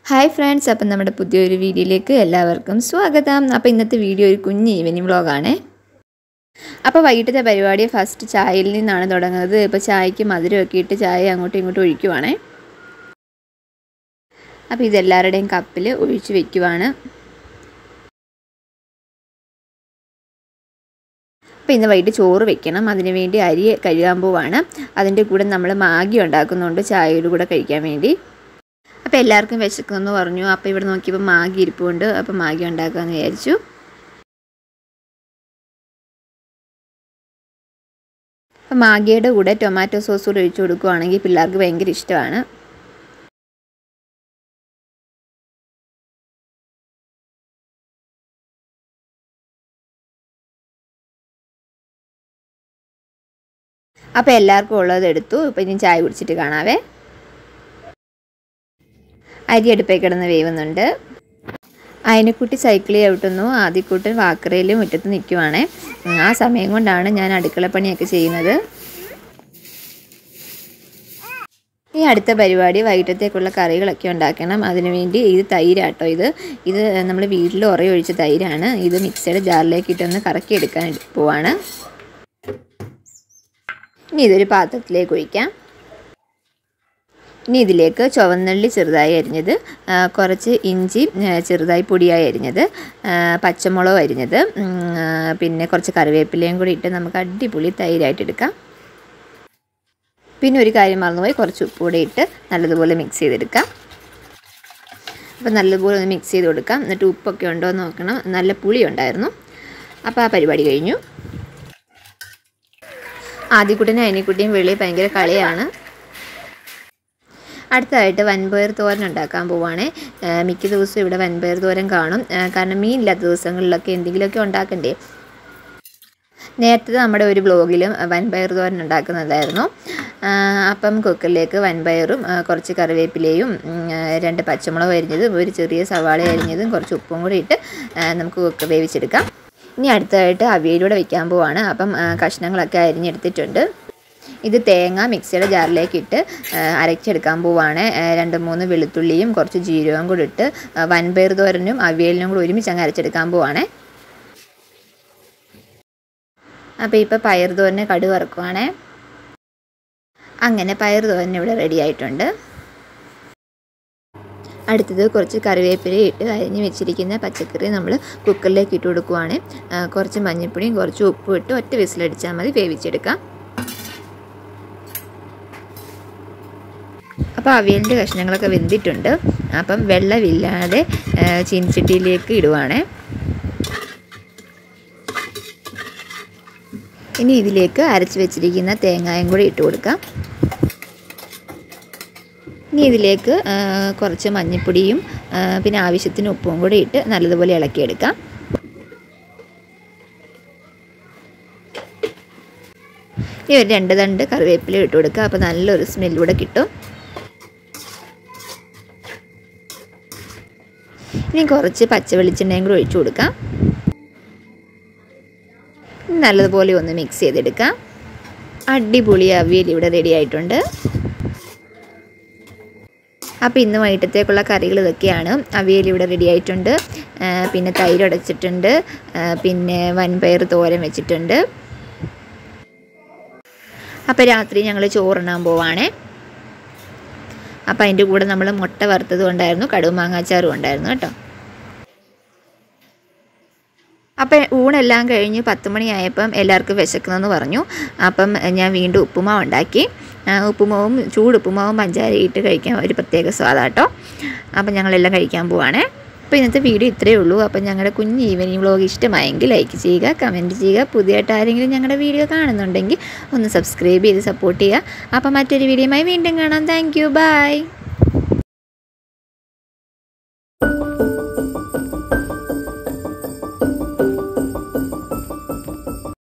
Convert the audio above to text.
hi friends അപ്പം നമ്മുടെ പുതിയൊരു വീഡിയോയിലേക്ക് എല്ലാവർക്കും സ്വാഗതം അപ്പോൾ ഇന്നത്തെ വീഡിയോ ഒരു കുഞ്ഞ് ഈവനിങ് വ്ളോഗാണ് അപ്പോൾ വൈകിട്ടത്തെ പരിപാടി ഫസ്റ്റ് ചായയിൽ നിന്നാണ് തുടങ്ങുന്നത് ഇപ്പോൾ ചായക്ക് മധുരമൊക്കെ ഇട്ട് ചായ അങ്ങോട്ടും ഇങ്ങോട്ടും ഒഴിക്കുവാണ് അപ്പോൾ ഇതെല്ലാവരുടെയും കപ്പിൽ ഒഴിച്ച് വെക്കുവാണ് അപ്പോൾ ഇന്ന് വൈകിട്ട് ചോറ് വെക്കണം അതിന് വേണ്ടി അരി കഴുകാൻ പോവാണ് അതിൻ്റെ കൂടെ നമ്മൾ മാഗി ഉണ്ടാക്കുന്നുണ്ട് ചായയുടെ കൂടെ കഴിക്കാൻ വേണ്ടി അപ്പോൾ എല്ലാവർക്കും വിശക്കുമെന്ന് പറഞ്ഞു അപ്പോൾ ഇവിടെ നോക്കിയപ്പോൾ മാഗി ഇരിപ്പുണ്ട് അപ്പോൾ മാഗി ഉണ്ടാക്കാമെന്ന് വിചാരിച്ചു അപ്പോൾ മാഗിയുടെ കൂടെ ടൊമാറ്റോ സോസ് കൂടെ ഒഴിച്ചു കൊടുക്കുകയാണെങ്കിൽ പിള്ളേർക്ക് ഭയങ്കര ഇഷ്ടമാണ് അപ്പോൾ എല്ലാവർക്കും ഉള്ളത് എടുത്തു ഇപ്പോൾ ഇനി ചായ കുടിച്ചിട്ട് കാണാവേ അരി അടുപ്പേ കിടന്ന് വേവുന്നുണ്ട് അയനക്കുട്ടി സൈക്കിളിൽ ചവിട്ടുന്നു ആദ്യക്കൂട്ടൻ വാക്കറയിൽ മുറ്റത്ത് നിൽക്കുവാണേ ആ സമയം കൊണ്ടാണ് ഞാൻ അടുക്കളപ്പണിയൊക്കെ ചെയ്യുന്നത് ഈ അടുത്ത പരിപാടി വൈകിട്ടത്തേക്കുള്ള കറികളൊക്കെ ഉണ്ടാക്കണം അതിനുവേണ്ടി ഇത് തൈരാട്ടോ ഇത് ഇത് നമ്മൾ വീട്ടിൽ ഉറയൊഴിച്ച തൈരാണ് ഇത് മിക്സിയുടെ ജാറിലേക്ക് ഇട്ടൊന്ന് കറക്കി എടുക്കാൻ പോവാണ് ഇനി ഇതൊരു പാത്രത്തിലേക്ക് ഒഴിക്കാം ഇനി ഇതിലേക്ക് ചുവന്നുള്ളി ചെറുതായി അരിഞ്ഞത് കുറച്ച് ഇഞ്ചി ചെറുതായി പൊടിയായി അരിഞ്ഞത് പച്ചമുളക് അരിഞ്ഞത് പിന്നെ കുറച്ച് കറിവേപ്പിലയും കൂടി ഇട്ട് നമുക്ക് അടിപൊളി തൈരായിട്ട് എടുക്കാം പിന്നെ ഒരു കാര്യം മറന്നുപോയി കുറച്ച് ഉപ്പ് കൂടി ഇട്ട് നല്ലതുപോലെ മിക്സ് ചെയ്തെടുക്കാം അപ്പോൾ നല്ലതുപോലെ ഒന്ന് മിക്സ് ചെയ്ത് കൊടുക്കാം എന്നിട്ട് ഉപ്പൊക്കെ ഉണ്ടോ എന്ന് നോക്കണം നല്ല പുളി ഉണ്ടായിരുന്നു അപ്പോൾ ആ പരിപാടി കഴിഞ്ഞു ആദ്യക്കുട്ടിനും അനിക്കുട്ടിയും വെളി ഭയങ്കര കളിയാണ് അടുത്തതായിട്ട് വൻപയർ തോരൻ ഉണ്ടാക്കാൻ പോവാണ് മിക്ക ദിവസവും ഇവിടെ വൻപയർ തോരൻ കാണും കാരണം മീനില്ലാത്ത ദിവസങ്ങളിലൊക്കെ എന്തെങ്കിലുമൊക്കെ ഉണ്ടാക്കണ്ടേ നേരത്തെ നമ്മുടെ ഒരു ബ്ലോഗിലും വൻപയർ തോരൻ ഉണ്ടാക്കുന്നതായിരുന്നു അപ്പം കുക്കറിലേക്ക് വൻപയറും കുറച്ച് കറിവേപ്പിലയും രണ്ട് പച്ചമുളക് അരിഞ്ഞതും ഒരു ചെറിയ സവാള അരിഞ്ഞതും കുറച്ച് ഉപ്പും കൂടി ഇട്ട് നമുക്ക് കുക്കർ വേവിച്ചെടുക്കാം ഇനി അടുത്തതായിട്ട് അവിയലൂടെ വെക്കാൻ പോവാണ് അപ്പം കഷ്ണങ്ങളൊക്കെ അരിഞ്ഞെടുത്തിട്ടുണ്ട് ഇത് തേങ്ങ മിക്സിയുടെ ജാറിലേക്ക് ഇട്ട് അരച്ചെടുക്കാൻ പോവാണ് രണ്ട് മൂന്ന് വെളുത്തുള്ളിയും കുറച്ച് ജീരകവും കൂടി ഇട്ട് വൻപയർ തോരനും അവിയലിനും കൂടി ഒരുമിച്ച് അങ്ങ് അരച്ചെടുക്കാൻ പോവാണ് അപ്പോൾ ഇപ്പോൾ പയർ തോരന് കടുക് വറക്കുവാണ് അങ്ങനെ പയർ തോരൻ ഇവിടെ റെഡി ആയിട്ടുണ്ട് അടുത്തത് കുറച്ച് കറിവേപ്പില ഇട്ട് അരിഞ്ഞ് വെച്ചിരിക്കുന്ന പച്ചക്കറി നമ്മൾ കുക്കറിലേക്ക് ഇട്ട് കൊടുക്കുവാണ് കുറച്ച് മഞ്ഞൾപ്പൊടിയും കുറച്ച് ഉപ്പും ഇട്ട് ഒറ്റ വിസിലടിച്ചാൽ മതി വേവിച്ചെടുക്കാം അപ്പോൾ അവിയലിൻ്റെ കഷ്ണങ്ങളൊക്കെ വെന്തിട്ടുണ്ട് അപ്പം വെള്ളമില്ലാതെ ചീനിച്ചട്ടിയിലേക്ക് ഇടുവാണ് ഇനി ഇതിലേക്ക് അരച്ച് വെച്ചിരിക്കുന്ന തേങ്ങായും കൂടി ഇട്ട് കൊടുക്കാം ഇനി ഇതിലേക്ക് കുറച്ച് മഞ്ഞൾപ്പൊടിയും പിന്നെ ആവശ്യത്തിന് ഉപ്പും കൂടി ഇട്ട് നല്ലതുപോലെ ഇളക്കിയെടുക്കാം ഇനി ഒരു രണ്ട് തണ്ട് കറിവേപ്പില ഇട്ട് കൊടുക്കുക അപ്പോൾ നല്ലൊരു സ്മെല്ലൂടെ കിട്ടും ഇനി കുറച്ച് പച്ച വെളിച്ചെണ്ണയും കൂടി ഒഴിച്ചു കൊടുക്കാം നല്ലതുപോലെ ഒന്ന് മിക്സ് ചെയ്തെടുക്കാം അടിപൊളി അവിയൽ ഇവിടെ റെഡി ആയിട്ടുണ്ട് അപ്പോൾ ഇന്ന് വൈകിട്ടത്തേക്കുള്ള കറികൾ ഇതൊക്കെയാണ് അവിയൽ ഇവിടെ റെഡി ആയിട്ടുണ്ട് പിന്നെ തൈര് ഉടച്ചിട്ടുണ്ട് പിന്നെ വൻപയർ തോരൻ വെച്ചിട്ടുണ്ട് അപ്പോൾ രാത്രി ഞങ്ങൾ ചോറുണ്ണാൻ പോവാണേ അപ്പോൾ അതിൻ്റെ കൂടെ നമ്മൾ മുട്ട വറുത്തതും ഉണ്ടായിരുന്നു കടുമാങ്ങാച്ചാറും ഉണ്ടായിരുന്നു കേട്ടോ അപ്പം ഊണെല്ലാം കഴിഞ്ഞ് പത്ത് മണിയായപ്പം എല്ലാവർക്കും വിശക്കുന്നെന്ന് പറഞ്ഞു അപ്പം ഞാൻ വീണ്ടും ഉപ്പുമാവ് ഉണ്ടാക്കി ഉപ്പുമാവും ചൂട് ഉപ്പുമാവും പഞ്ചാര ഇട്ട് കഴിക്കാൻ ഒരു പ്രത്യേക സ്വാദാട്ടോ അപ്പം ഞങ്ങളെല്ലാം കഴിക്കാൻ പോവാണേ അപ്പോൾ ഇന്നത്തെ വീഡിയോ ഇത്രയേ ഉള്ളൂ അപ്പം ഞങ്ങളുടെ കുഞ്ഞ് ഈവനിങ് വ്ലോഗ് ഇഷ്ടമായെങ്കിൽ ലൈക്ക് ചെയ്യുക കമൻറ്റ് ചെയ്യുക പുതിയതായിട്ട് ആരെങ്കിലും ഞങ്ങളുടെ വീഡിയോ കാണുന്നുണ്ടെങ്കിൽ ഒന്ന് സബ്സ്ക്രൈബ് ചെയ്ത് സപ്പോർട്ട് ചെയ്യുക അപ്പം മറ്റൊരു വീഡിയോയുമായി വീണ്ടും കാണാം താങ്ക് യു ബൈ